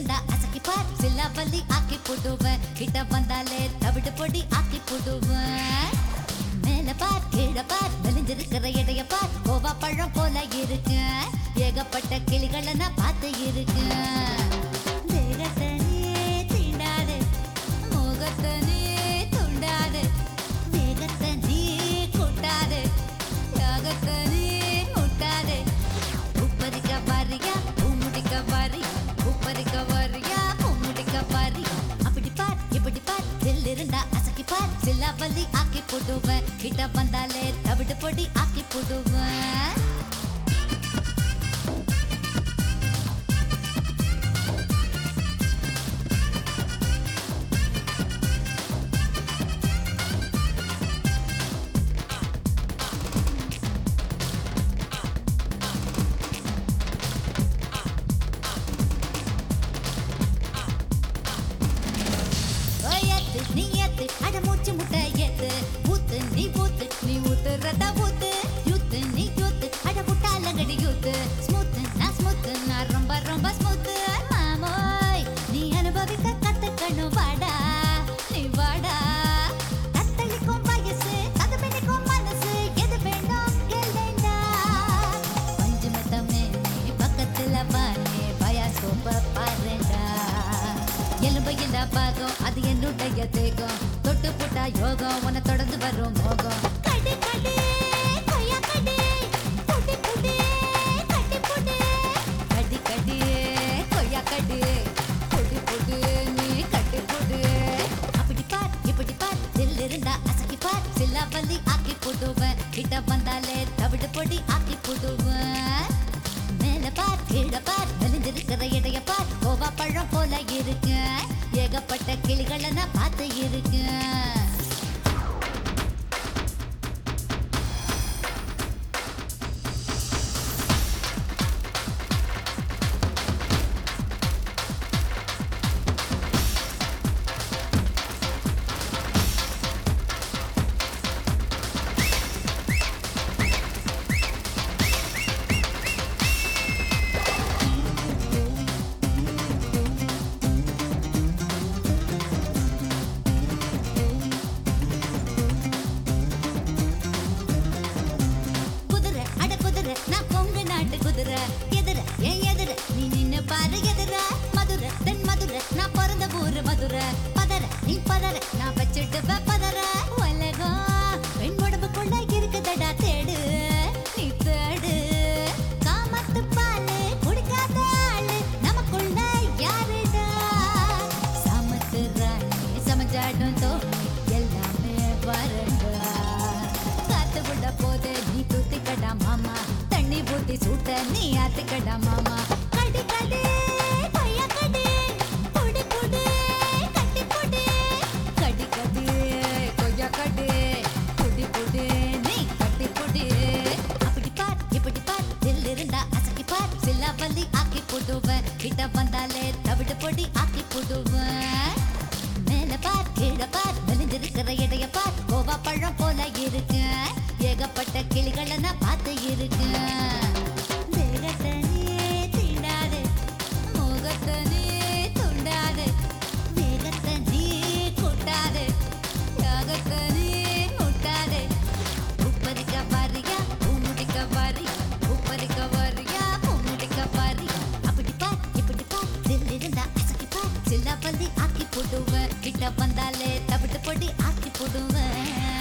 இருந்தா அசக்கி பார் சில்லாபல்லி ஆக்கி போடுவேன் கிட்ட வந்தாலே தவிடு பொடி ஆக்கி போடுவேன் மேல பார் கீழே பார் மெலிஞ்சிருக்கிற இடைய பார் கோவா பழம் போல இருக்கு ஏகப்பட்ட கிளிகளை நான் பார்த்து இருக்கேன் தேகத்தை நீ தீண்டாது முகத்தை நீ துண்டாது வேகத்தை நீ கூட்டாது யாகத்தை நீ முட்டாது உப்பரிக்க வரியா பூமுடிக்க வரியா உப்பரிக்க வரியா பூமுடிக்க வரியா அப்படி பார் இப்படி பார் தில் இருந்தா அசக்கி பார் சில்லாபல்லி ஆக்கி போடுவேன் கிட்ட வந்தாலே தவிடு பொடி ஆக்கி போடுவேன் ஏத்து நீ ஏத்து அட மூச்சு முட்டை ஏத்து ஊத்து நீ ஊத்து நீ ஊத்துறத ஊத்து யூத்து நீ யூத்து அட புட்டாலங்கடி யூத்து ஸ்மூத் நான் ஸ்மூத் நான் ரொம்ப ரொம்ப ஸ்மூத் மாமோய் நீ அனுபவிக்க கத்துக்கணும் வாடா நீ வாடா தத்தளிக்கும் வயசு கதபெனிக்கும் மனசு எது வேணும் கேளுடா பஞ்சு மெத்தமே நீ பக்கத்துல பாரு பயாஸ்கோப்ப பாருடா எலும்பு இல்ல பாகம் அது என்னுடைய தேகம் தொட்டு புட்டா யோகம் உன்னை தொடர்ந்து வரும் மோகம் கடி கடி கொய்யா கடி புடி புடி கட்டி புடி கடி கடி கொய்யா கடி புடி புடி நீ கட்டி புடி அப்படி பார் இப்படி பார் தில் இருந்தா அசக்கி பார் சில்லாபல்லி ஆக்கி போடுவேன் கிட்ட வந்தாலே தவிடு பொடி ஆக்கி போடுவேன் மேல பார் கீழே பார் மெலிஞ்சிருக்கிற இடைய பார் கோவா பழம் போல இருக்கு ஏகப்பட்ட கிளிகளை நான் பார்த்து இருக்கேன் குதிரை அட குதிரை நான் கொங்கு நாட்டு குதிரை எதிர ஏன் எதிர நீ நின்னு பாரு எதிர மதுரை தென் மதுரை நான் பிறந்த ஊரு மதுரை பதற நீ பதற நான் வச்சுட்டு பதற உலகம் பெண் உடம்புக்குள்ள இருக்குதடா தேடு நீ தேடு காமத்து பாலு குடிக்காத ஆளு நமக்குள்ள யாருடா சமத்து ராணி சமஞ்சாடும் தோணி எல்லாமே வரண்டா காத்து விட போது நீ தூத்திக்கடா மாமா தண்ணி ஊத்தி சூட்ட நீ ஆத்துக்கடா மாமா கடி கடி கொய்யா கடி புடி புடி கட்டி புடி கடி கடி கொய்யா கடி புடி புடி நீ கட்டி புடி அப்படி பார் இப்படி பார் தில் இருந்தா அசக்கி பார் சில்லாபல்லி ஆக்கி போடுவேன் கிட்ட வந்தாலே தவிடு பொடி ஆக்கி போடுவேன் மேல பார் கீழே பார் மெலிஞ்சிருக்கிற இடைய பார் கோவா பழம் போல இருக்கு ஏகப்பட்ட கிளிகளை நான் பார்த்து இருக்கேன் தேகத்தை நீ தீண்டாது முகத்தை நீ துண்டாது வேகத்தை நீ கூட்டாது யாகத்தை நீ முட்டாது உப்பரிக்க வரியா பூமுடிக்க வரியா உப்பரிக்க வரியா பூமுடிக்க வரியா அப்படி பார் இப்படி பார் தில் இருந்தா அசக்கி பார் சில்லாபல்லி ஆக்கி போடுவேன் கிட்ட வந்தாலே தவிட்டு பொடி ஆக்கி போடுவேன்